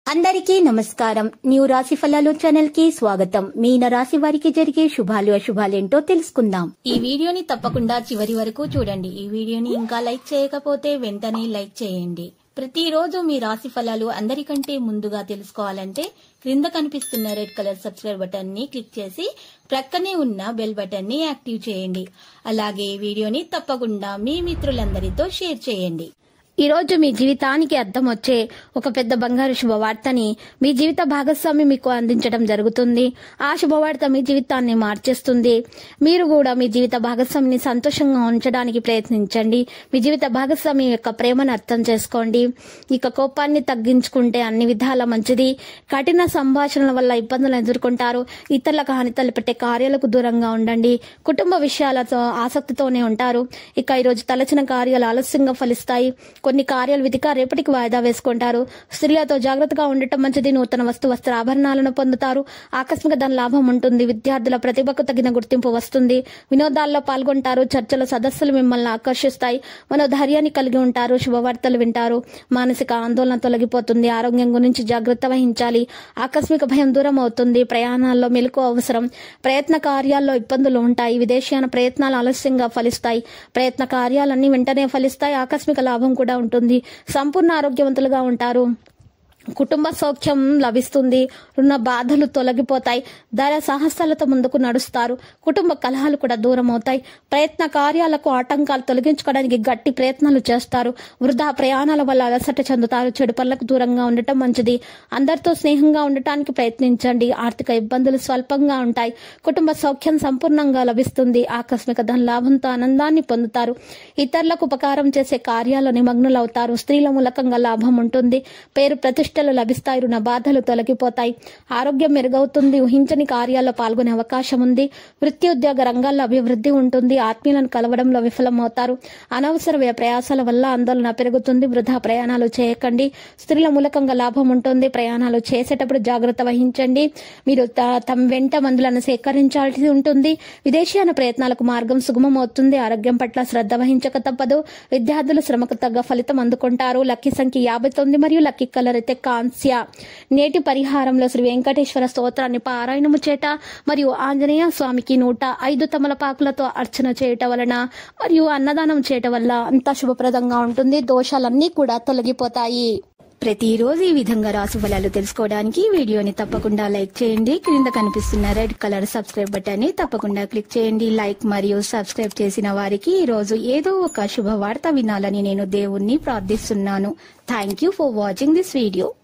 అందరికీ నమస్కారం న్యూ రాశి ఫలాలు ఛానల్ కి స్వాగతం మీన రాశి వారికి జరిగే శుభాలు అశుభాలేంటో తెలుసుకుందాం ఈ వీడియోని తప్పకుండా చివరి వరకు చూడండి ఈ వీడియోని ఇంకా లైక్ చేయకపోతే వెంటనే లైక్ చేయండి ప్రతిరోజు మీ రాశి ఫలాలు అందరికంటే ముందుగా తెలుసుకోవాలంటే క్రింద కనిపిస్తున్న రెడ్ కలర్ సబ్స్క్రైబ్ బటన్ ని క్లిక్ చేసి ప్రక్కనే ఉన్న బెల్ బటన్ ని యాక్టివ్ చేయండి అలాగే ఈ వీడియోని తప్పకుండా మీ మిత్రులందరితో షేర్ చేయండి ఈ రోజు మీ జీవితానికి అర్థం వచ్చే ఒక పెద్ద బంగారు శుభవార్తని మీ జీవిత భాగస్వామి మీకు అందించడం జరుగుతుంది ఆ శుభవార్త మీ జీవితాన్ని మార్చేస్తుంది మీరు కూడా మీ జీవిత భాగస్వామిని సంతోషంగా ఉంచడానికి ప్రయత్నించండి మీ జీవిత భాగస్వామి యొక్క ప్రేమను అర్థం చేసుకోండి ఇక కోపాన్ని తగ్గించుకుంటే అన్ని విధాల మంచిది కఠిన సంభాషణల వల్ల ఇబ్బందులు ఎదుర్కొంటారు ఇతరులకు హాని తలపెట్టే కార్యాలకు దూరంగా ఉండండి కుటుంబ విషయాలతో ఆసక్తితోనే ఉంటారు ఇక ఈరోజు తలచిన కార్యాలు ఆలస్యంగా ఫలిస్తాయి కొన్ని కార్యాలు విధిగా రేపటికి వాయిదా వేసుకుంటారు స్త్రీలతో జాగ్రత్తగా ఉండటం మంచిది నూతన వస్తు వస్త్ర ఆభరణాలను పొందుతారు ఆకస్మిక ధన లాభం ఉంటుంది విద్యార్థుల ప్రతిభకు తగిన గుర్తింపు వస్తుంది వినోదాల్లో పాల్గొంటారు చర్చల సదస్సులు మిమ్మల్ని ఆకర్షిస్తాయి మనోధైర్యాన్ని కలిగి ఉంటారు శుభవార్తలు వింటారు మానసిక ఆందోళన తొలగిపోతుంది ఆరోగ్యం గురించి జాగ్రత్త వహించాలి ఆకస్మిక భయం దూరం అవుతుంది ప్రయాణాల్లో మెలకు అవసరం ప్రయత్న కార్యాల్లో ఇబ్బందులు ఉంటాయి విదేశీయాన ప్రయత్నాలు ఆలస్యంగా ఫలిస్తాయి ప్రయత్న కార్యాలన్నీ వెంటనే ఫలిస్తాయి ఆకస్మిక లాభం కూడా ఉంటుంది సంపూర్ణ ఆరోగ్యవంతులుగా ఉంటారు కుటుంబ సౌఖ్యం లభిస్తుంది రుణ బాధలు తొలగిపోతాయి ధర సాహసాలతో ముందుకు నడుస్తారు కుటుంబ కలహాలు కూడా దూరం అవుతాయి ప్రయత్న కార్యాలకు ఆటంకాలు తొలగించుకోవడానికి గట్టి ప్రయత్నాలు చేస్తారు వృధా ప్రయాణాల వల్ల అలసట చెందుతారు చెడు పనులకు దూరంగా ఉండటం మంచిది అందరితో స్నేహంగా ఉండటానికి ప్రయత్నించండి ఆర్థిక ఇబ్బందులు స్వల్పంగా ఉంటాయి కుటుంబ సౌఖ్యం సంపూర్ణంగా లభిస్తుంది ఆకస్మిక ధన లాభంతో ఆనందాన్ని పొందుతారు ఇతరులకు ఉపకారం చేసే కార్యాల్లో నిమగ్నులవుతారు స్త్రీల మూలకంగా లాభం ఉంటుంది పేరు ప్రతిష్టలు లభిస్తాయి రుణ బాధలు తొలగిపోతాయి ఆరోగ్యం మెరుగవుతుంది ఊహించని కార్యాల్లో పాల్గొనే అవకాశం ఉంది వృత్తి ఉద్యోగ రంగాల్లో అభివృద్ధి ఉంటుంది ఆత్మీయులను కలవడంలో విఫలమవుతారు అనవసర వ్యయ ప్రయాసాల వల్ల ఆందోళన పెరుగుతుంది వృధా ప్రయాణాలు చేయకండి స్త్రీల మూలకంగా లాభం ఉంటుంది ప్రయాణాలు చేసేటప్పుడు జాగ్రత్త వహించండి మీరు త- తమ వెంట మందులను సేకరించాల్సి ఉంటుంది విదేశీయాన ప్రయత్నాలకు మార్గం సుగమం అవుతుంది ఆరోగ్యం పట్ల శ్రద్ధ వహించక తప్పదు విద్యార్థులు శ్రమకు తగ్గ ఫలితం అందుకుంటారు లక్కీ సంఖ్య యాభై తొమ్మిది మరియు లక్కీ కలర్ అయితే కాంస్య నేటి పరిహారంలో శ్రీ వెంకటేశ్వర స్తోత్రాన్ని పారాయణము చేట మరియు ఆంజనేయ స్వామికి నూట ఐదు తమలపాకులతో అర్చన చేయటం వలన మరియు అన్నదానం చేయటం వల్ల అంతా శుభప్రదంగా ఉంటుంది దోషాలన్నీ కూడా తొలగిపోతాయి ప్రతిరోజు ఈ విధంగా రాసు ఫలాలు తెలుసుకోవడానికి ఈ వీడియోని తప్పకుండా లైక్ చేయండి క్రింద కనిపిస్తున్న రెడ్ కలర్ సబ్స్క్రైబ్ బటన్ ని తప్పకుండా క్లిక్ చేయండి లైక్ మరియు సబ్స్క్రైబ్ చేసిన వారికి ఈ రోజు ఏదో ఒక శుభవార్త వినాలని నేను దేవుణ్ణి ప్రార్థిస్తున్నాను thank you for watching this video